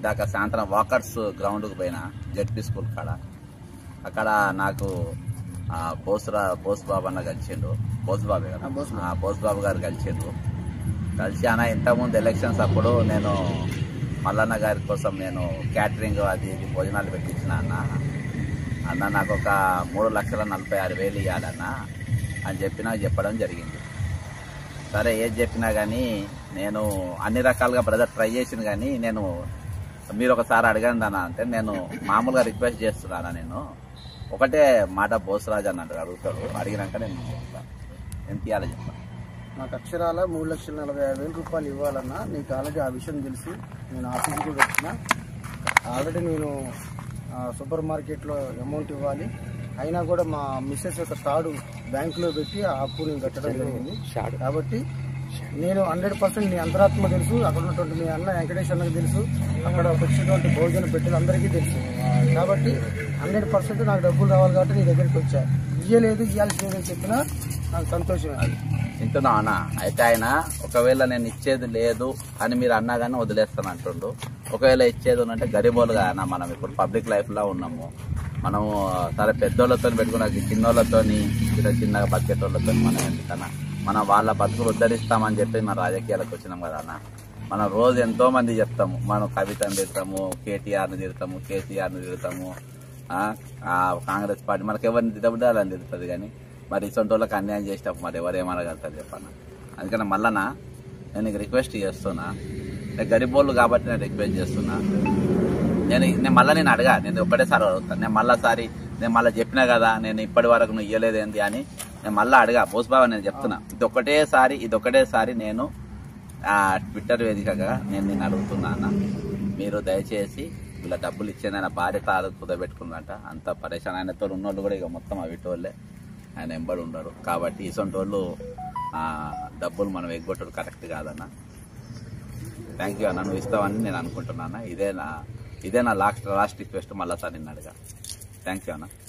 ఇందాక సాయంత్రం వాకర్స్ గ్రౌండ్కి పోయినా జడ్పీ స్కూల్ కాడ అక్కడ నాకు ఆ, పోసురా పోసు బాబు అన్న కలిసిండు పోసు బాబే కదా ఆ, పోసు బాబు గారు కలిసిండు కలిసి అన్న ఇంతకుముందు ఎలక్షన్స్ అప్పుడు నేను మల్లన్న గారి కోసం నేను క్యాటరింగ్ అది ఇది భోజనాలు పెట్టించిన అన్న అన్న నాకు ఒక మూడు లక్షల నలభై ఆరు వేలు ఇవ్వాలన్న అని చెప్పి నాకు చెప్పడం జరిగింది సరే ఏది చెప్పినా కానీ నేను అన్ని రకాలుగా బ్రదర్ ట్రై చేసింది కానీ నేను మీరు ఒకసారి అడగండి అన్న అంటే నేను మామూలుగా రిక్వెస్ట్ చేస్తున్నాను నేను ఒకటే మాట బోసరాజు అన్నట్టు అడుగుతాడు అడిగినాక నేను చెప్తాను ఎంత ఇవ్వాలో చెప్తాను నాకు అక్షరాల మూడు లక్షల నలభై ఐదు వేల రూపాయలు ఇవ్వాలన్నా నీకు ఆల్రెడీ ఆ విషయం తెలుసు నేను ఆఫీస్కి వచ్చిన ఆల్రెడీ నేను ఆ, సూపర్ మార్కెట్లో అమౌంట్ ఇవ్వాలి అయినా కూడా మా మిస్సెస్ యొక్క తాడు బ్యాంకులో పెట్టి ఆ అప్పు నేను కట్టడం జరిగింది కాబట్టి నేను హండ్రెడ్ పర్సెంట్ నీ అంతరాత్మ తెలుసు అక్కడ ఉన్నటువంటి మీ అన్న వెంకటేష్ అన్నకి తెలుసు అక్కడ వచ్చినటువంటి భోజనం పెట్టేది అందరికీ తెలుసు కాబట్టి హండ్రెడ్ పర్సెంట్ నాకు డబ్బులు రావాలి కాబట్టి నీ దగ్గరికి వచ్చా ఇయ్యలేదు ఇవ్వాల్సిందని చెప్పినా నాకు సంతోషమే అది వింటున్నా అన్న అయితే ఆయన ఒకవేళ నేను ఇచ్చేది లేదు అని మీరు అన్నా కానీ వదిలేస్తాను అంటుండు ఒకవేళ ఇచ్చేది ఉందంటే గరీబోలుగా అన్న మనం ఇప్పుడు పబ్లిక్ లైఫ్ లో ఉన్నాము మనము సరే పెద్దోళ్ళతో పెట్టుకున్న చిన్నోళ్ళతో చిన్న చిన్న బకెట్ వాళ్ళతో మనం ఎందుకన్నా మనం వాళ్ళ బతుకులు ఉద్ధరిస్తామని చెప్పి మన రాజకీయాలకు వచ్చినాం కదా అన్న మనం రోజు ఎంతో మంది చెప్తాము మనం కవితను తిడతాము కేటీఆర్ని తిడతాము కేసీఆర్ని తిడతాము ఆ, ఆ కాంగ్రెస్ పార్టీ మనకి ఎవరిని తిట్టబుద్దా అని తిడుతుంది కానీ మరి ఇటువంటి వాళ్ళకి అన్యాయం చేసేటప్పుడు మరి ఎవరు ఏమనగలుగుతారు చెప్పన్న అందుకని మళ్ళనా నేను నీకు రిక్వెస్ట్ చేస్తున్నా నేను గరిబోళ్ళు కాబట్టి నేను రిక్వెస్ట్ చేస్తున్నా నేను నేను మళ్ళీ నేను అడగా నేను ఒకటేసారి అడుగుతాను నేను మళ్ళా సారి నేను మళ్ళీ చెప్పినా కదా నేను ఇప్పటి వరకు నువ్వు ఇయ్యలేదు ఏంటి అని నేను మళ్ళీ అడగా బోస్బాబా నేను చెప్తున్నా ఇది ఒకటేసారి ఇది ఒకటేసారి నేను ఆ ట్విట్టర్ వేదికగా నేను నిన్ను అడుగుతున్నా అన్న మీరు దయచేసి ఇలా డబ్బులు ఇచ్చేది ఆయన భార్య తాను కుదబెట్టుకుందంట అంత పరేషాన్ ఆయనతో ఉన్నోళ్ళు కూడా ఇక మొత్తం అవిటోళ్ళే ఆయన ఎంబడి ఉండరు కాబట్టి ఇసొంటి వాళ్ళు ఆ, డబ్బులు మనం ఎగ్గొట్టడు కరెక్ట్ కాదన్న థ్యాంక్ యూ అన్న నువ్వు ఇస్తావని నేను అనుకుంటున్నాను ఇదే నా ఇదే నా లాస్ట్ లాస్ట్ రిక్వెస్ట్ మళ్ళా సార్ నిన్ను అడగా థ్యాంక్ యూ అన్న